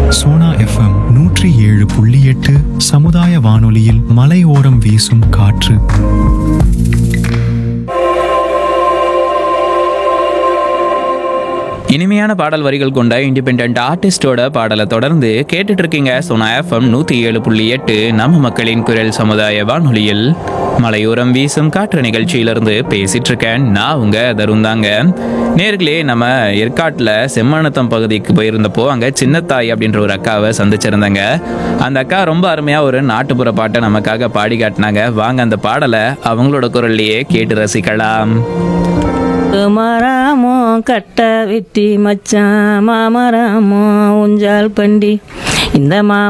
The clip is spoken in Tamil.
சோனா எஃப்எம் நூற்றி ஏழு புள்ளி எட்டு சமுதாய வானொலியில் மலையோரம் வீசும் காற்று இனிமையான பாடல் வரிகள் கொண்ட இண்டிபெண்ட் ஆர்டிஸ்டோட பாடலை தொடர்ந்து கேட்டுட்டு இருக்கீங்க சோனா எஃப்எம் நூற்றி ஏழு புள்ளி எட்டு நம்ம மக்களின் குரல் சமுதாய வானொலியில் மலையோரம் வீசும் காற்று நிகழ்ச்சியிலிருந்து பேசிட்டு இருக்கேன் நான் உங்க தருந்தாங்க நேர்களே நம்ம ஏற்காட்டில் செம்மணத்தம் பகுதிக்கு போயிருந்தப்போ அங்கே சின்னத்தாய் அப்படின்ற ஒரு அக்காவை சந்திச்சிருந்தாங்க அந்த அக்கா ரொம்ப அருமையாக ஒரு நாட்டுப்புற பாட்டை நமக்காக பாடி காட்டினாங்க வாங்க அந்த பாடலை அவங்களோட குரல்லையே கேட்டு ரசிக்கலாம் மரமோ கட்ட வெட்டி மச்சான் மாமரமோ ஊஞ்சால் பண்டி இந்த மா